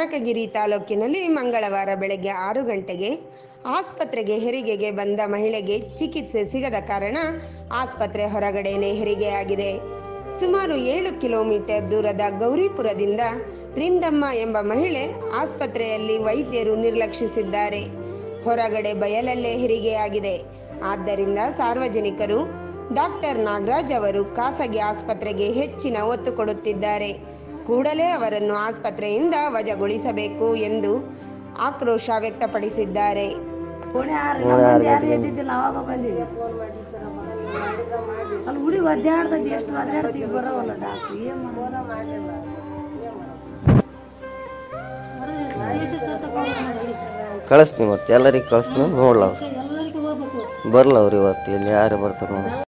ಕನಕಗಿರಿ ತಾಲೂಕಿನಲ್ಲಿ ಮಂಗಳವಾರ ಬೆಳಗ್ಗೆ ಆರು ಗಂಟೆಗೆ ಆಸ್ಪತ್ರೆಗೆ ಹೆರಿಗೆಗೆ ಬಂದ ಮಹಿಳೆಗೆ ಚಿಕಿತ್ಸೆ ಸಿಗದ ಕಾರಣ ಆಸ್ಪತ್ರೆ ಹೊರಗಡೆನೆ ಹೆರಿಗೆಯಾಗಿದೆ ಸುಮಾರು ಏಳು ಕಿಲೋಮೀಟರ್ ದೂರದ ಗೌರಿಪುರದಿಂದ ರಿಂದಮ್ಮ ಎಂಬ ಮಹಿಳೆ ಆಸ್ಪತ್ರೆಯಲ್ಲಿ ವೈದ್ಯರು ನಿರ್ಲಕ್ಷಿಸಿದ್ದಾರೆ ಹೊರಗಡೆ ಬಯಲಲ್ಲೇ ಹೆರಿಗೆಯಾಗಿದೆ ಆದ್ದರಿಂದ ಸಾರ್ವಜನಿಕರು ಡಾಕ್ಟರ್ ನಾಗರಾಜ್ ಅವರು ಖಾಸಗಿ ಆಸ್ಪತ್ರೆಗೆ ಹೆಚ್ಚಿನ ಒತ್ತು ಕೊಡುತ್ತಿದ್ದಾರೆ ಕೂಡಲೇ ಅವರನ್ನು ಆಸ್ಪತ್ರೆಯಿಂದ ವಜಾಗೊಳಿಸಬೇಕು ಎಂದು ಆಕ್ರೋಶ ವ್ಯಕ್ತಪಡಿಸಿದ್ದಾರೆ ಕೋಣೆ ಆರು ನಮ್ಮ ಮಂದಿ ಯಾರು ಎದ್ದಿದ್ದಿಲ್ಲ ಅವಾಗ ಬಂದಿದ್ವಿ ಅಲ್ಲಿ ಹುಡುಗಿ ಒದ್ದಾಡ್ತೈತಿ ಎಷ್ಟು ಒದ್ದಾಡ್ತೀವಿ ಬರೋವಲ್ಲ ಡಾಕ್ಟ್ರು ಏನು ಕಳಿಸ್ತೀನಿ ಮತ್ತೆ ಎಲ್ಲರಿಗೆ ಕಳಿಸ್ತೀನಿ ನೋಡ್ಲ ಅವ್ರು ಬರಲ್ಲ ಅವ್ರು ಇವತ್ತು ಇಲ್ಲಿ ಯಾರು ಬರ್ತಾರೆ ನೋಡಿ